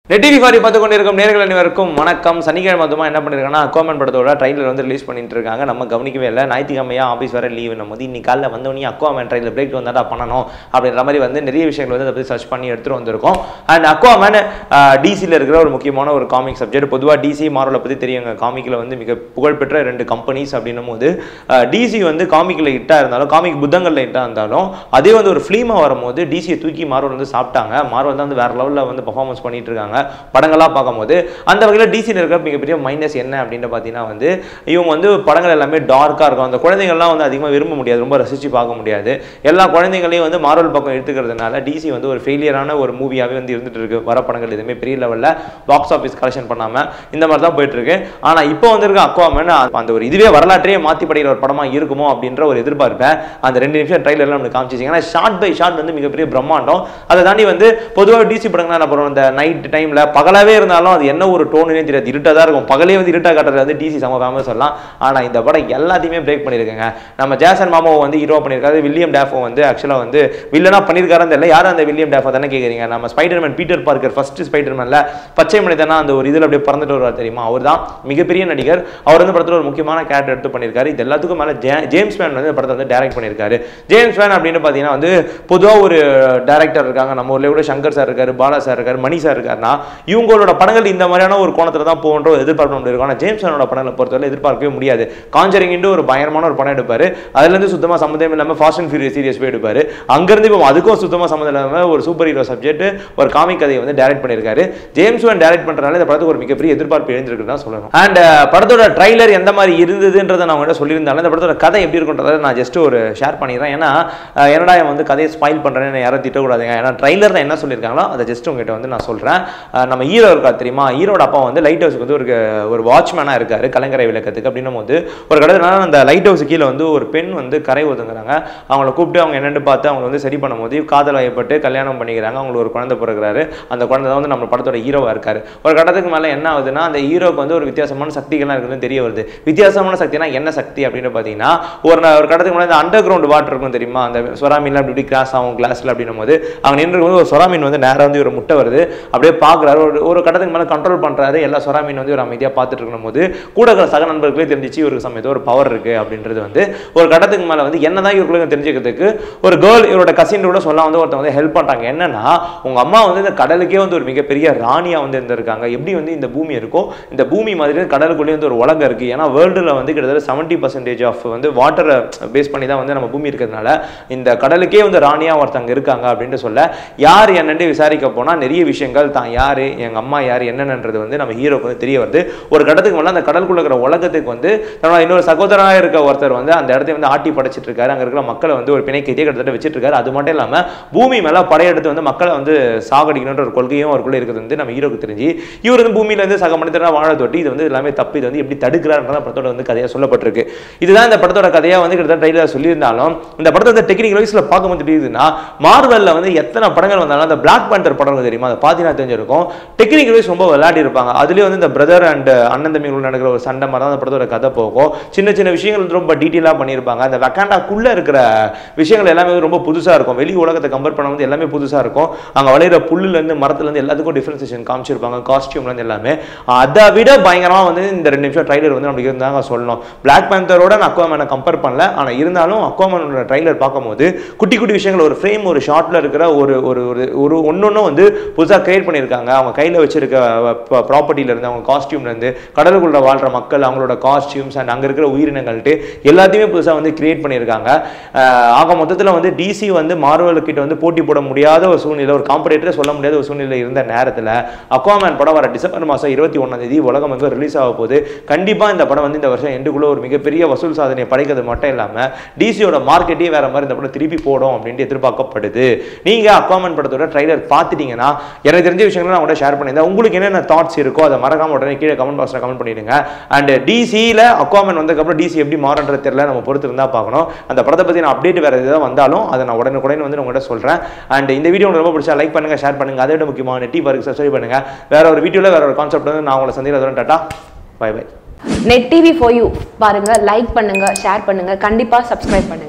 Net TV ஃபாரி பார்த்து கொண்டிருக்கும் நேர்கள் அனைவருக்கும் வணக்கம் சனிக்கிழமை அதுமா என்ன பண்ணிருக்காங்கன்னா அக்வாமன் படத்தோட ட்ரைலர் வந்து ரிலீஸ் பண்ணிட்டு இருக்காங்க நம்ம கவனிக்கவே இல்லை ஞாயிற்றுக்கிழமையா ஆஃபீஸ் வர லீவு நம்ம வந்து இன்னைக்கு காலைல வந்தோடனே அக்வாமன் ட்ரைலர் பிரேக் வந்தாடா பண்ணணும் அப்படின்ற மாதிரி வந்து நிறைய விஷயங்கள் வந்து அதை பற்றி சர்ச் பண்ணி எடுத்துட்டு வந்திருக்கோம் அண்ட் அக்வாமன் டிசியில் இருக்கிற ஒரு முக்கியமான ஒரு காமிக் சப்ஜெக்ட் பொதுவாக டிசி மாரோலை பற்றி தெரியுங்க காமிக்கில் வந்து மிக புகழ்பெற்ற ரெண்டு கம்பெனிஸ் அப்படின்னும் போது டிசி வந்து காமிக்கில் ஹிட்டாக இருந்தாலும் காமிக் புத்தகங்களில் ஹிட்டாக இருந்தாலும் அதே வந்து ஒரு ஃபிலிமாக வரும்போது டிசியை தூக்கி மார்வல் வந்து சாப்பிட்டாங்க மார்வல் தான் வந்து வேற லெவலில் வந்து பர்ஃபார்மன்ஸ் பண்ணிட்டு இருக்காங்க படங்களாக பார்க்கும்போது அந்த வகையில் டிசியில் இருக்கிற மிகப்பெரிய மைனஸ் என்ன அப்படின்னு பார்த்தீங்கன்னா வந்து இவங்க வந்து படங்கள் எல்லாமே டார்க்காக இருக்கும் அந்த குழந்தைங்கள்லாம் வந்து அதிகமாக விரும்ப முடியாது ரொம்ப ரசித்து பார்க்க முடியாது எல்லா குழந்தைங்களையும் வந்து மார்வல் பக்கம் எடுத்துக்கிறதுனால டிசி வந்து ஒரு ஃபெயிலியரான ஒரு மூவியாகவே வந்து இருந்துட்டு இருக்கு வர படங்கள் எதுவுமே பெரிய லெவலில் பாக்ஸ் ஆஃபீஸ் கலெக்ஷன் பண்ணாமல் இந்த மாதிரி தான் போயிட்டு இருக்கு ஆனால் இப்போ வந்திருக்க அக்வாமன் அந்த ஒரு இதுவே வரலாற்றையே மாற்றி படிக்கிற ஒரு படமாக இருக்குமோ அப்படின்ற ஒரு எதிர்பார்ப்பேன் அந்த ரெண்டு நிமிஷம் ட்ரைலர்லாம் நம்மளுக்கு காமிச்சிச்சிங்க ஏன்னா ஷார்ட் பை ஷார்ட் வந்து மிகப்பெரிய பிரம்மாண்டம் அதை தாண்டி வந்து பொதுவாக டிசி படங்கள் என்ன பண்ணுவோம் இந்த நைட் டைமில் பகலாவே இருந்தாலும் அது என்ன ஒரு டோனுனே தெரியாது இருட்டாக தான் இருக்கும் பகலே வந்து இருட்டாக காட்டுறது வந்து டிசி சம ஃபேமஸ் சொல்லலாம் ஆனால் இந்த படம் எல்லாத்தையுமே பிரேக் பண்ணியிருக்காங்க நம்ம ஜேசன் மாமாவை வந்து ஹீரோ பண்ணியிருக்காரு வில்லியம் டேஃபோ வந்து ஆக்சுவலாக வந்து வில்லனா பண்ணியிருக்காருன்னு தெரியல யாரும் அந்த வில்லியம் டேஃபோ தானே கேட்குறீங்க நம்ம ஸ்பைடர்மேன் பீட்டர் பார்க்கர் ஃபர்ஸ்ட் ஸ்பைடர்மேனில் பச்சை மனிதனா அந்த ஒரு இதில் அப்படியே பறந்துட்டு வருவார் தெரியுமா அவர் தான் மிகப்பெரிய நடிகர் அவர் வந்து படத்தில் ஒரு முக்கியமான கேரக்டர் எடுத்து பண்ணியிருக்காரு இது எல்லாத்துக்கும் மேலே ஜேம்ஸ் மேன் வந்து இந்த படத்தை வந்து டைரக்ட் பண்ணியிருக்காரு ஜேம்ஸ் மேன் அப்படின்னு பார்த்தீங்கன்னா வந்து பொதுவாக ஒரு டேரக்டர் இருக்காங்க நம்ம ஊர்ல கூட சங்கர் சார் இருக்காரு பாலா சார் இருக்காரு மணி சார் இருக்காருன்னா இவங்களோட படங்கள் இந்த மாதிரியான ஒரு கோணத்தில் தான் போகன்ற ஒரு எதிர்பார்ப்பு நம்ம இருக்கும் ஆனால் ஜேம்ஸ் மேனோட படங்களை பொறுத்தவரை எதிர்பார்க்கவே முடியாது காஞ்சரிங்ட்டு ஒரு பயங்கரமான ஒரு படம் எடுப்பாரு அதுலேருந்து சுத்தமாக சம்மந்தம் இல்லாமல் ஃபாஸ்ட் அண்ட் ஃபியூரியஸ் சீரியஸ் போய் எடுப்பாரு அங்கேருந்து இப்போ அதுக்கும் சுத்தமாக சம்மந்தம் இல்லாமல் ஒரு சூப்பர் ஹீரோ சப்ஜெக்ட் ஒரு காமிக் கதையை வந்து டைரக்ட் பண்ணியிருக்காரு ஜேம்ஸ் மேன் டைரக்ட் பண்ணுறதுனால இந்த படத்துக்கு ஒரு மிகப்பெரிய எதிர்பார்ப்பு எழுந்திருக்கு தான் சொல்லணும் அண்ட் படத்தோட ட்ரைலர் எந்த மாதிரி இருந்ததுன்றதை நான் உங்கள்கிட்ட சொல்லியிருந்தாலும் இந்த படத்தோட கதை எப்படி இருக்குன்றதை நான் ஜஸ்ட் ஒரு ஷேர் பண்ணிடுறேன் ஏன்னா அஹ், என்னடா இவன் வந்து கதையை ஸ்பாயில் பண்ணுறேன்னு யாரும் திட்டக்கூடாதுங்க ஏன்னா ட்ரைலரில் என்ன சொல்லியிருக்காங்களோ அதை ஜஸ்ட் உங்ககிட்ட வந்து நான் சொல்கிறேன் நம்ம ஹீரோ இருக்கா தெரியுமா ஹீரோட அப்பா வந்து லைட் ஹவுஸ்க்கு வந்து ஒரு ஒரு வாட்ச்மேனாக இருக்காரு கலங்கரை விளக்கத்துக்கு அப்படின்னும் போது ஒரு கடத்தினால அந்த லைட் ஹவுஸ் கீழே வந்து ஒரு பெண் வந்து கரை ஒதுங்குறாங்க அவங்கள கூப்பிட்டு அவங்க என்னென்னு பார்த்து அவங்க வந்து சரி பண்ணும்போது காதல் வயப்பட்டு கல்யாணம் பண்ணிக்கிறாங்க அவங்களுக்கு ஒரு குழந்தை பிறகுறாரு அந்த குழந்தை தான் வந்து நம்ம படத்தோட ஹீரோவாக இருக்காரு ஒரு கட்டத்துக்கு மேலே என்ன ஆகுதுன்னா அந்த ஹீரோக்கு வந்து ஒரு வித்தியாசமான சக்திகள்லாம் இருக்குதுன்னு தெரிய வருது வித்தியாசமான சக்தினா என்ன சக்தி அப்படின்னு பார்த்தீங்கன்னா ஒரு ந- ஒரு கடத்துக்கு முன்னாடி அந்த அண்டர் கிரவுண்ட் வாட்டர் இருக்கும் தெரியுமா அந்த சொராமீன்லாம் அப்படி இப்படி கிராஸ் ஆகும் கிளாஸ்ல அப்படின்னும் போது அவங்க நின்று போது ஒரு சொராமீன் வந்து நேரா வந்து ஒரு முட்டை வருது அப்படியே பார்க்குறாரு ஒரு ஒரு கடத்துக்கு மேலே கண்ட்ரோல் பண்ணுறாரு எல்லா சொராமீன் வந்து ஒரு அமைதியாக பார்த்துட்டு இருக்கணும் போது கூட இருக்கிற சக நண்பர்களே தெரிஞ்சிச்சு இவருக்கு சமயத்தில் ஒரு பவர் இருக்கு அப்படின்றது வந்து ஒரு கடத்துக்கு மேலே வந்து என்னதான் இவர்களுக்கு தெரிஞ்சுக்கிறதுக்கு ஒரு கேர்ள் இவரோட கசின் கூட சொல்ல வந்து ஒருத்தவங்க வந்து ஹெல்ப் பண்ணுறாங்க என்னன்னா உங்க அம்மா வந்து இந்த கடலுக்கே வந்து ஒரு மிகப்பெரிய ராணியா வந்து இருந்திருக்காங்க எப்படி வந்து இந்த பூமி இருக்கோ இந்த பூமி மாதிரி கடலுக்குள்ளேயே வந்து ஒரு உலகம் இருக்கு ஏன்னா வேர்ல்டுல வந்து கிட்டத்தட்ட செவன்ட்டி பர்சன்டேஜ் ஆஃப் வந்து வாட்டரை பேஸ் பண்ணி தான் வந்து நம்ம பூமி இருக்கிறதுனால இந்த கடலுக்கே வந்து ராணியா ஒருத்தங்க இருக்காங்க அப்படின்ட்டு சொல்ல யார் என்னன்னு விசாரிக்க போனா நிறைய விஷயங்கள் தான் யாரு எங்க அம்மா யார் என்னன்றது வந்து நம்ம ஹீரோக்கு வந்து தெரிய வருது ஒரு கடத்துக்கு மேலே அந்த கடலுக்குள்ள இருக்கிற உலகத்துக்கு வந்து தன்னோட இன்னொரு சகோதரனாக இருக்க ஒருத்தர் வந்து அந்த இடத்தை வந்து ஆட்டி படைச்சிட்டு இருக்காரு அங்க இருக்கிற மக்களை வந்து ஒரு பிணைக்கைத்தே கிட்டத்தட்ட வச்சிட்டு இருக்காரு அது மட்டும் இல்லாம பூமி மேல படையெடுத்து வந்து மக்களை வந்து சாகடிக்கணுன்ற ஒரு கொள்கையும் அவருக்குள்ள இருக்குது வந்து நம்ம ஹீரோக்கு தெரிஞ்சு இவர் வந்து பூமியில இருந்து சக மனிதனா வாழ தொட்டி இது வந்து எல்லாமே தப்பு இது வந்து எப்படி தடுக்கிறாருன்றத படத்தோட வந்து கதையா சொல்லப்பட்டிருக்கு இதுதான் இந்த படத்தோட கதையா வந்து கிட்டத்தட்ட ட்ரைலர் சொல்லியிருந்தாலும் இந்த படத்தை வந்து டெக்னிக்கல் வைஸ்ல பார்க்கும்போது தெரியுதுன்னா மார்வெல்ல வந்து எத்தனை படங்கள் வந்தாலும் அந்த பிளாக் பேண்டர் படம் இருக்கு தெரியுமா அதை பார்த்தீங்கன்னா தெரிஞ்சிருக்கும் டெக்னிக்கல் வைஸ் ரொம்ப விளையாடி இருப்பாங்க அதுலயே வந்து இந்த பிரதர் அண்ட் அண்ணன் தம்பிகள் நடக்கிற ஒரு சண்டை மாதிரி தான் அந்த படத்தோட கதை போகும் சின்ன சின்ன விஷயங்கள் வந்து ரொம்ப டீட்டெயிலாக பண்ணியிருப்பாங்க அந்த வக்காண்டாக்குள்ள இருக்கிற விஷயங்கள் எல்லாமே வந்து ரொம்ப புதுசா இருக்கும் வெளி உலகத்தை கம்பேர் பண்ணும்போது எல்லாமே புதுசா இருக்கும் அங்க விளையிற புல்லுல இருந்து மரத்துல இருந்து எல்லாத்துக்கும் டிஃபரன்சியேஷன் காமிச்சிருப்பாங்க காஸ்டியூம்ல இருந்து எல்லாமே அதை விட பயங்கரமா வந்து இந்த ரெண்டு நிமிஷம் ட்ரைலர் வந்து நமக்கு இருந்தாங்க சொல்லணும் பிளாக் பேந்தரோட நான் அக்வாமேனை கம்பேர் பண்ணல ஆனா இருந்தாலும் அக்வாமேனோட ட்ரைலர் பார்க்கும்போது குட்டி குட்டி விஷயங்கள் ஒரு ஃப்ரேம் ஒரு ஷார்ட்ல இருக்கிற ஒரு ஒரு ஒரு ஒரு ஒன்னொன்னும் வந்து புதுசா கிரியேட் பண்ணியிருக்காங்க அவங்க கையில வச்சிருக்க ப்ராப்பர்ட்டில இருந்து அவங்க காஸ்டியூம்ல இருந்து கடலுக்குள்ள வாழ்ற மக்கள் அவங்களோட காஸ்டியூம்ஸ் அண்ட் அங்க இருக்கிற உயிரினங்கள்ட்டு எல்லாத்தையுமே புதுசா வந்து கிரியேட் பண்ணியிருக்காங்க அஹ் ஆக மொத்தத்துல வந்து டிசி வந்து மார்வல் கிட்ட வந்து போட்டி போட முடியாத ஒரு சூழ்நிலை ஒரு காம்படேட்டரே சொல்ல முடியாத ஒரு சூழ்நிலை இருந்த நேரத்துல அக்வாமேன் படம் வர டிசம்பர் மாசம் இருபத்தி ஒண்ணாம் தேதி உலகம் எங்க ரிலீஸ் ஆக போகுது கண்டிப்பா இந்த படம் வந்து இந்த வருஷம் எண்டுக்குள்ள ஒரு மிகப்பெரிய வசூல் சாதனையை படைக்கிறது மட்டும் இல்லாம டிசியோட மார்க்கெட்டே வேற மாதிரி இந்த படம் திருப்பி போடும் அப்படின்ட்டு எதிர்பார்க்கப்படுது நீங்க அக்வாமன் படத்தோட ட்ரைலர் பார்த்துட்டீங்கன்னா எனக்கு தெரிஞ்ச விஷயங்களை நான் கூட ஷேர் பண்ணியிருந்தேன் உங்களுக்கு என்னென்ன தாட்ஸ் இருக்கோ அதை மறக்காம உடனே கீழே கமெண்ட் பாக்ஸ்ல கமெண்ட் பண்ணிடுங்க அண்ட் டிசியில் அக்வாமன் வந்ததுக்கப்புறம் டிசி எப்படி மாறன்றது தெரியல நம்ம பொறுத்து இருந்தா பார்க்கணும் அந்த படத்தை பத்தி நான் அப்டேட் வேற எதாவது வந்தாலும் அதை நான் உடனே உடனே வந்து உங்கள்கிட்ட சொல்றேன் அண்ட் இந்த வீடியோ உங்களுக்கு ரொம்ப பிடிச்சா லைக் பண்ணுங்க ஷேர் பண்ணுங்க அதை விட முக்கியமான டீ பார்க்கு சப்ஸ்கிரைப் பண்ணுங்க வேற ஒரு வீடியோல வேற ஒரு கான்செப்ட் வந்து நான் உங்களை சந்திக்கிறேன் டாட்டா bye bye net TV for you பாருங்க லைக் பண்ணுங்க ஷேர் பண்ணுங்க கண்டிப்பா சப்ஸ்கிரைப் பண்ணுங்க